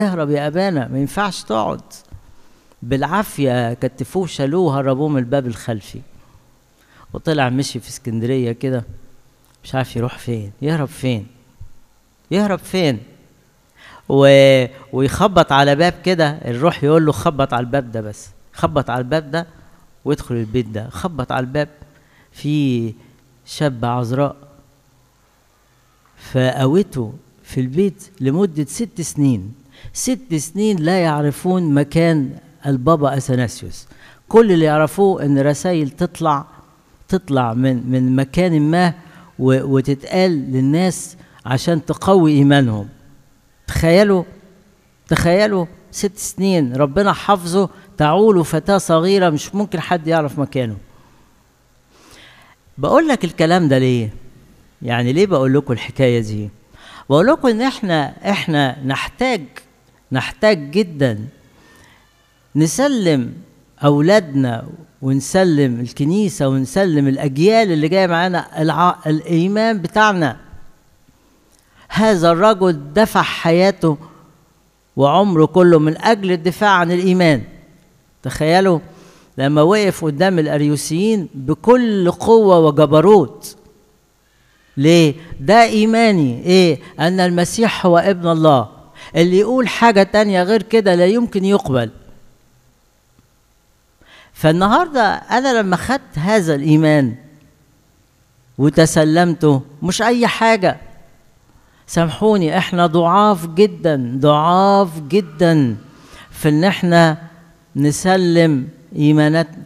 اهرب يا ابانا ما ينفعش تقعد بالعافيه كتفوه شالوه هربوه من الباب الخلفي وطلع مشي في اسكندريه كده مش عارف يروح فين يهرب فين يهرب فين و... ويخبط على باب كده الروح يقول له خبط على الباب ده بس خبط على الباب ده وادخل البيت ده خبط على الباب في شاب عذراء فقوته في البيت لمدة ست سنين ست سنين لا يعرفون مكان البابا أثناسيوس كل اللي يعرفوه ان رسائل تطلع تطلع من من مكان ما و- وتتقال للناس عشان تقوي ايمانهم تخيلوا تخيلوا ست سنين ربنا حافظه تعول فتاة صغيرة مش ممكن حد يعرف مكانه بقول لك الكلام ده ليه يعني ليه بقول لكم الحكاية دي بقول لكم ان احنا احنا نحتاج نحتاج جدا نسلم اولادنا ونسلم الكنيسه ونسلم الاجيال اللي جايه معانا الع... الايمان بتاعنا هذا الرجل دفع حياته وعمره كله من اجل الدفاع عن الايمان تخيلوا لما وقف قدام الاريوسيين بكل قوه وجبروت ليه ده ايماني ايه ان المسيح هو ابن الله اللي يقول حاجه تانية غير كده لا يمكن يقبل فالنهارده انا لما خدت هذا الايمان وتسلمته مش اي حاجه سامحوني احنا ضعاف جدا ضعاف جدا في ان احنا نسلم ايماناتنا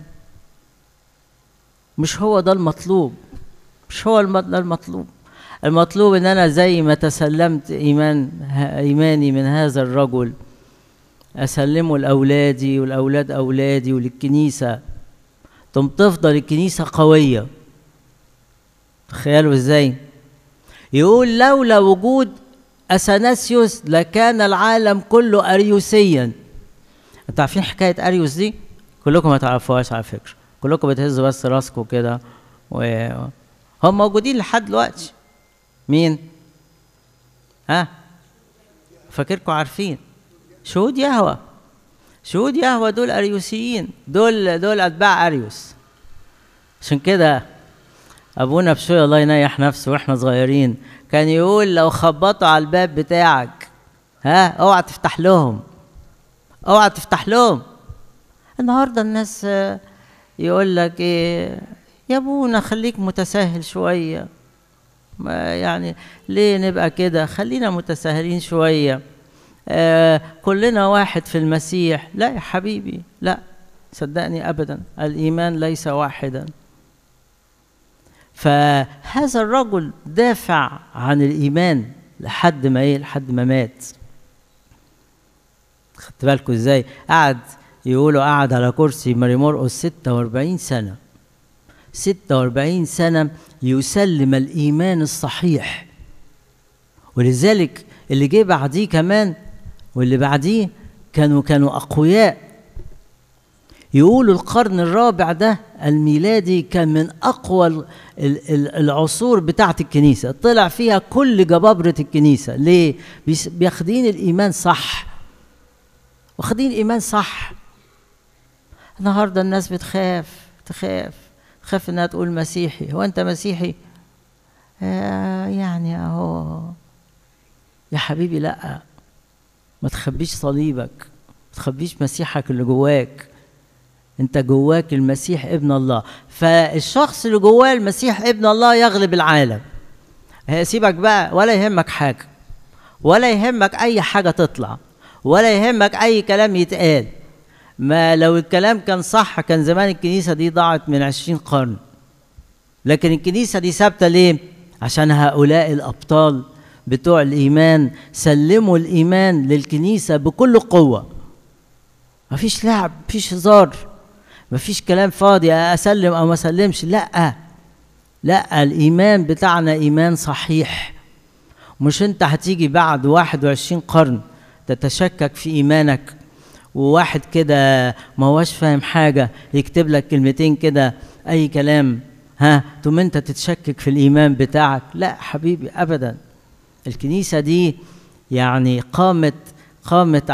مش هو ده المطلوب مش هو الم- ده المطلوب المطلوب ان انا زي ما تسلمت ايمان ه- ايماني من هذا الرجل اسلمه لاولادي والاولاد اولادي وللكنيسه ثم تفضل الكنيسه قويه تخيلوا ازاي يقول لولا وجود اثناسيوس لكان العالم كله اريوسيا انتوا عارفين حكايه اريوس دي كلكم ما تعرفوهاش على فكره كلكم بتهزوا بس راسكم كده و هم موجودين لحد دلوقتي مين ها فاكركم عارفين شهود يهوى شهود يهوى دول اريوسيين دول دول اتباع اريوس عشان كده ابونا بشوي الله ينيح نفسه واحنا صغيرين كان يقول لو خبطوا على الباب بتاعك ها اوعى تفتح لهم اوعى تفتح لهم النهارده الناس آه، يقول لك ايه يا ابونا خليك متساهل شويه ما يعني ليه نبقى كده خلينا متساهلين شويه آه كلنا واحد في المسيح لا يا حبيبي لا صدقني ابدا الايمان ليس واحدا فهذا الرجل دافع عن الايمان لحد ما ايه لحد ما مات خدت بالكم ازاي قعد يقولوا قعد على كرسي ماري مرقس 46 سنه 46 سنه يسلم الايمان الصحيح ولذلك اللي جه بعديه كمان واللي بعديه كانوا كانوا اقوياء يقولوا القرن الرابع ده الميلادي كان من اقوى ال- ال- ال- العصور بتاعه الكنيسه طلع فيها كل جبابره الكنيسه ليه بيس- بياخدين الايمان صح واخدين الايمان صح النهارده الناس بتخاف تخاف تخاف انها تقول مسيحي هو انت مسيحي آه يعني اهو يا حبيبي لا ما تخبيش صليبك ما تخبيش مسيحك اللي جواك انت جواك المسيح ابن الله فالشخص اللي جواه المسيح ابن الله يغلب العالم هي سيبك بقى ولا يهمك حاجه ولا يهمك اي حاجه تطلع ولا يهمك اي كلام يتقال ما لو الكلام كان صح كان زمان الكنيسه دي ضاعت من عشرين قرن لكن الكنيسه دي ثابته ليه عشان هؤلاء الابطال بتوع الايمان سلموا الايمان للكنيسه بكل قوه مفيش لعب مفيش هزار مفيش كلام فاضي اسلم او ما اسلمش لا لا الايمان بتاعنا ايمان صحيح مش انت هتيجي بعد 21 قرن تتشكك في ايمانك وواحد كده ما هوش فاهم حاجه يكتب لك كلمتين كده اي كلام ها تقوم انت تتشكك في الايمان بتاعك لا حبيبي ابدا الكنيسه دي يعني قامت قامت